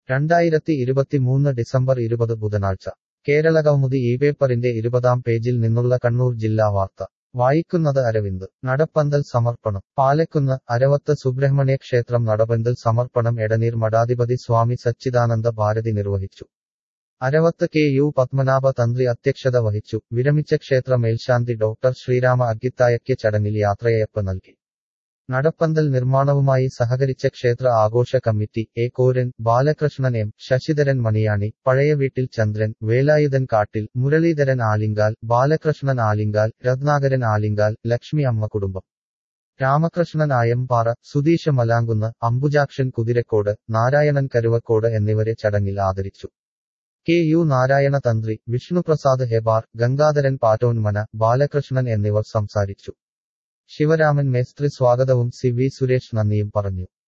രണ്ടായിരത്തി ഇരുപത്തിമൂന്ന് ഡിസംബർ ഇരുപത് ബുധനാഴ്ച കേരളകൗമുദി ഈ പേപ്പറിന്റെ ഇരുപതാം പേജിൽ നിന്നുള്ള കണ്ണൂർ ജില്ലാ വാർത്ത വായിക്കുന്നത് അരവിന്ദ് നടപ്പന്തൽ സമർപ്പണം പാലക്കുന്ന് അരവത്ത് സുബ്രഹ്മണ്യ ക്ഷേത്രം നടപന്തൽ സമർപ്പണം എടനീർ മഠാധിപതി സ്വാമി സച്ചിദാനന്ദ ഭാരതി നിർവഹിച്ചു അരവത്ത് കെ യു പത്മനാഭ തന്ത്രി അധ്യക്ഷത വഹിച്ചു വിരമിച്ച ക്ഷേത്ര മേൽശാന്തി ഡോക്ടർ ശ്രീരാമ അഗ്ഗിത്തായയ്ക്ക് ചടങ്ങിൽ യാത്രയയപ്പ് നൽകി നടപ്പന്തൽ നിർമ്മാണവുമായി സഹകരിച്ച ക്ഷേത്ര ആഘോഷ committee A Koran Balakrishnan M Sasidharan Maniyani പഴയ വീട്ടിൽ ചന്ദ്രൻ വേലായുധൻ കാട്ടിൽ മുരളീധരൻ ആലിങ്കാൽ ബാലകൃഷ്ണൻ ആലിങ്കാൽ രത്നാകരൻ ആലിങ്കാൽ ലക്ഷ്മി അമ്മ കുടുംബം രാമകൃഷ്ണൻ ആയമ്പാറ സുധീഷ് മലാങ്കുന്ന് അംബുജാക്ഷൻ കുതിരക്കോട് നാരായണൻ കരുവക്കോട് എന്നിവരെ ചടങ്ങിൽ ആദരിച്ചു കെ യു നാരായണ തന്ത്രി വിഷ്ണുപ്രസാദ് ഹെബാർ ഗംഗാധരൻ പാറ്റോൻമന ബാലകൃഷ്ണൻ എന്നിവർ സംസാരിച്ചു ശിവരാമൻ മേസ്ത്രി സ്വാഗതവും സി വി സുരേഷ് നന്ദിയും പറഞ്ഞു